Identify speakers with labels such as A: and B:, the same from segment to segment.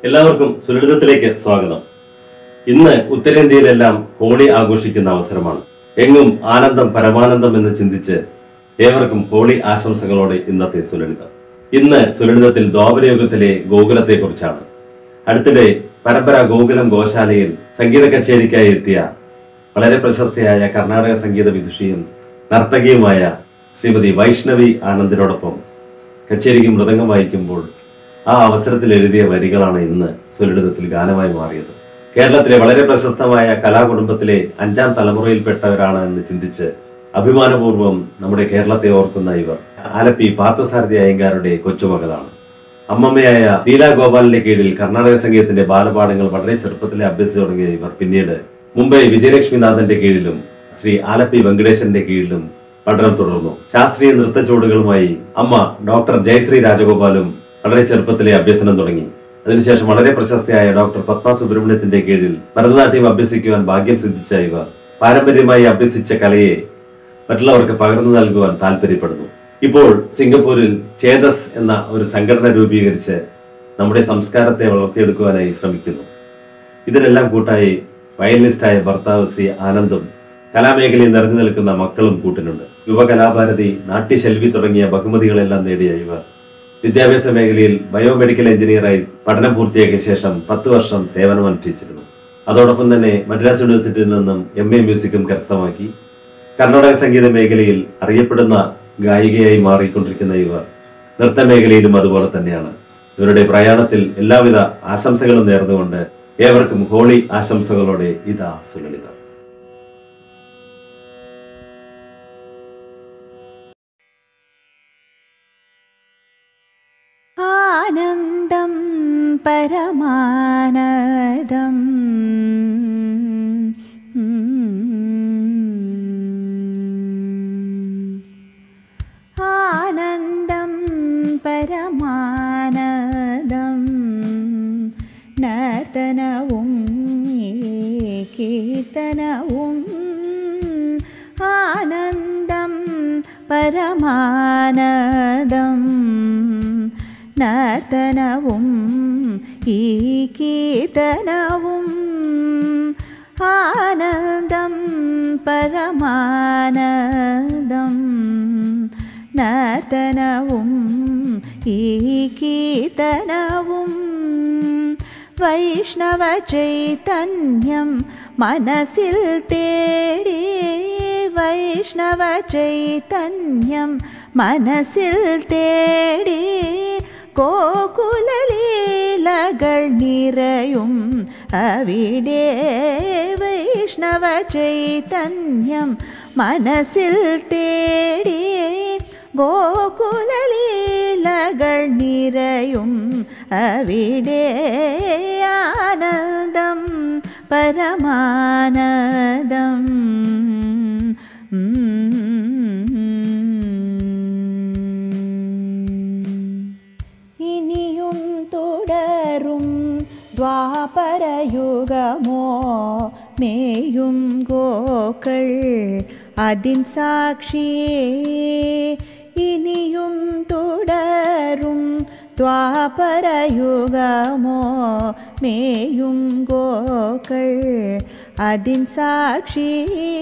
A: എല്ലാവർക്കും സുലളിതത്തിലേക്ക് സ്വാഗതം ഇന്ന് ഉത്തരേന്ത്യയിലെല്ലാം ഹോളി ആഘോഷിക്കുന്ന അവസരമാണ് എങ്ങും ആനന്ദം പരമാനന്ദം എന്ന് ചിന്തിച്ച് ഏവർക്കും ഹോളി ആശംസകളോടെ ഇന്നത്തെ സുലളിതം ഇന്ന് സുലളിതത്തിൽ ദ്വാപരയുഗത്തിലെ ഗോകുലത്തെ കുറിച്ചാണ് അടുത്തിടെ പരമ്പര ഗോകുലം ഗോശാലയിൽ സംഗീത കച്ചേരിക്കായി എത്തിയ വളരെ പ്രശസ്തയായ കർണാടക സംഗീത വിദുഷിയും നർത്തകിയുമായ ശ്രീമതി വൈഷ്ണവി ആനന്ദിനോടൊപ്പം കച്ചേരിക്ക് മൃദംഗം വായിക്കുമ്പോൾ ആ അവസരത്തിൽ എഴുതിയ വരികളാണ് ഇന്ന് സുലളിതത്തിൽ ഗാനമായി മാറിയത് കേരളത്തിലെ വളരെ പ്രശസ്തമായ കലാകുടുംബത്തിലെ അഞ്ചാം തലമുറയിൽപ്പെട്ടവരാണ് എന്ന് ചിന്തിച്ച് അഭിമാനപൂർവ്വം നമ്മുടെ കേരളത്തെ ഓർക്കുന്ന ഇവർ ആലപ്പി പാർത്ഥസാരഥി അയ്യങ്കാരുടെ കൊച്ചുമകളാണ് അമ്മമ്മയായ ലീല ഗോപാലിന്റെ കീഴിൽ കർണാടക സംഗീതത്തിന്റെ ബാലപാഠങ്ങൾ വളരെ ചെറുപ്പത്തിലെ അഭ്യസിച്ചു തുടങ്ങിയ ഇവർ പിന്നീട് മുംബൈ വിജയലക്ഷ്മിനാഥന്റെ കീഴിലും ശ്രീ ആലപ്പി വെങ്കടേശന്റെ കീഴിലും പഠനം തുടർന്നു ശാസ്ത്രീയ നൃത്ത ചുവടുകളുമായി അമ്മ ഡോക്ടർ ജയശ്രീ രാജഗോപാലും വളരെ ചെറുപ്പത്തിലെ അഭ്യസനം തുടങ്ങി അതിനുശേഷം വളരെ പ്രശസ്തയായ ഡോക്ടർ പത്മ സുബ്രഹ്മണ്യത്തിന്റെ കീഴിൽ ഭരതനാട്യം അഭ്യസിക്കുവാൻ ഭാഗ്യം സിദ്ധിച്ച ഇവർ പാരമ്പര്യമായി അഭ്യസിച്ച കലയെ മറ്റുള്ളവർക്ക് പകർന്നു നൽകുവാൻ താല്പര്യപ്പെടുന്നു ഇപ്പോൾ സിംഗപ്പൂരിൽ ചേതസ് എന്ന ഒരു സംഘടന രൂപീകരിച്ച് നമ്മുടെ സംസ്കാരത്തെ വളർത്തിയെടുക്കുവാനായി ശ്രമിക്കുന്നു ഇതിനെല്ലാം കൂട്ടായി വയലിനിസ്റ്റായ ഭർത്താവ് ശ്രീ ആനന്ദും കലാമേഖലയിൽ നിറഞ്ഞു നിൽക്കുന്ന മക്കളും കൂട്ടിനുണ്ട് യുവകലാഭാരതി നാട്യശെൽവി തുടങ്ങിയ ബഹുമതികളെല്ലാം നേടിയ ഇവർ വിദ്യാഭ്യാസ മേഖലയിൽ ബയോമെഡിക്കൽ എഞ്ചിനീയറായി പഠനം പൂർത്തിയാക്കിയ ശേഷം പത്ത് വർഷം സേവനമനുഷ്ഠിച്ചിരുന്നു അതോടൊപ്പം തന്നെ മദ്രാസ് യൂണിവേഴ്സിറ്റിയിൽ നിന്നും എം എ മ്യൂസിക്കും കരസ്ഥമാക്കി കർണാടക സംഗീത മേഖലയിൽ അറിയപ്പെടുന്ന ഗായികയായി മാറിക്കൊണ്ടിരിക്കുന്ന ഇവർ നൃത്ത മേഖലയിലും അതുപോലെ തന്നെയാണ് ഇവരുടെ പ്രയാണത്തിൽ എല്ലാവിധ ആശംസകളും നേർന്നുകൊണ്ട് ഏവർക്കും ഹോളി ആശംസകളോടെ ഇതാ സുലളിത
B: ആനന്ദം പരമാനദം ആനന്ദം പരമാനദം നർത്തനവും കീർത്തനവും ആനന്ദം പരമാനദം നർത്തനവും ഈ കീർത്തനവും ആനന്ദം പരമാനദം നർത്തനവും ഈ കീർത്തനവും വൈഷ്ണവ ചൈതന്യം മനസ്സിൽ തേടി വൈഷ്ണവ ചൈതന്യം മനസ്സിൽ തേടി ഗോകുലലീലകൾ നിറയും അവിടെ വൈഷ്ണവ ചൈതന്യം മനസ്സിൽ തേടി ഗോകുലലീലകൾ നിറയും അവിടെ ആനന്ദം പരമാനദം ഇനിയും തുടരും ദ്വാപരയുഗമോ മേയും ഗോക്കൾ അതിൻ സാക്ഷിയേ ഇനിയും തുടരും ദ്വാപരയുഗമോ മേയും ഗോക്കൾ അതിൻ സാക്ഷി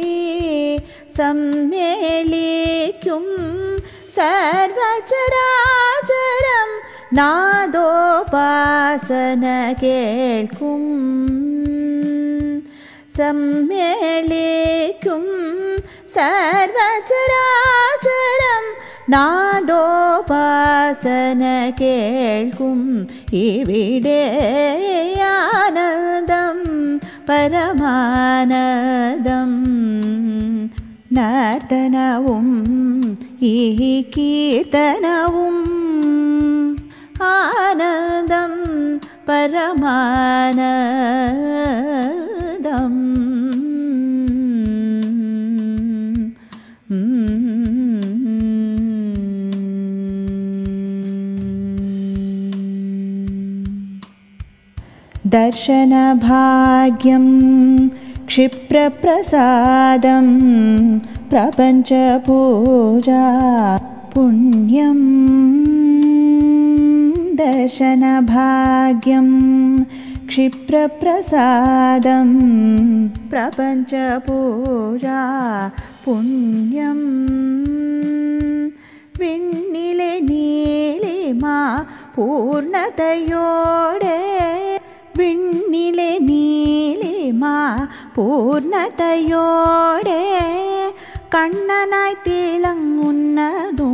B: സമ്മേളിക്കും സർവചരാചരം നാദോപാസന കേൾക്കും സമ്മേളിക്കും സർവചരാചരം നാദോപാസന കേൾക്കും ഇവിടെ ആനന്ദം പരമാനദം നർത്തനവും ഈ കീർത്തനവും ആനന്ദം പരമാനദം दर्शनभाग्यं क्षिप्रप्रसादं प्रपञ्चपूजा पुण्यं दर्शनभाग्यं क्षिप्रप्रसादं प्रपञ्चपूजा पुण्यम् വിണ്ണിലെ നീലിമ പൂർണ്ണതയോടെ വിണ്ണിലെ നീലിമ പൂർണ്ണതയോടെ കണ്ണനായി തിളങ്ങുന്നതോ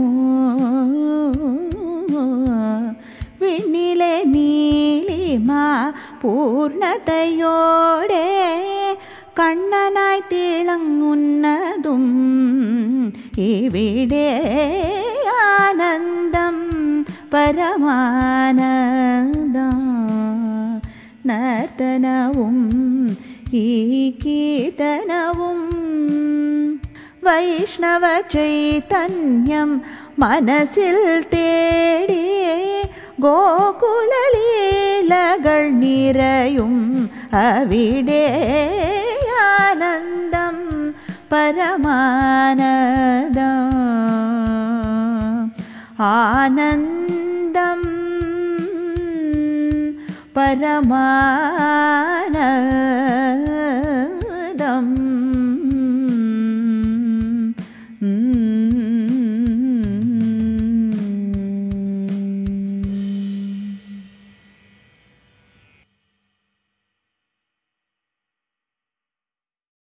B: വിണ്ണിലെ നീലിമ പൂർണ്ണതയോടെ കണ്ണനായി തിളങ്ങുന്നതും ഇവിടെ ആനന്ദം പരമാനന്ദം നർത്തനവും ഈ കീർത്തനവും വൈഷ്ണവ ചൈതന്യം മനസ്സിൽ തേടി ഗോകുലലീലകൾ നിറയും അവിടെ ആനന്ദം പരമാനന്ദം ആനന്ദം പരമാനന്ദം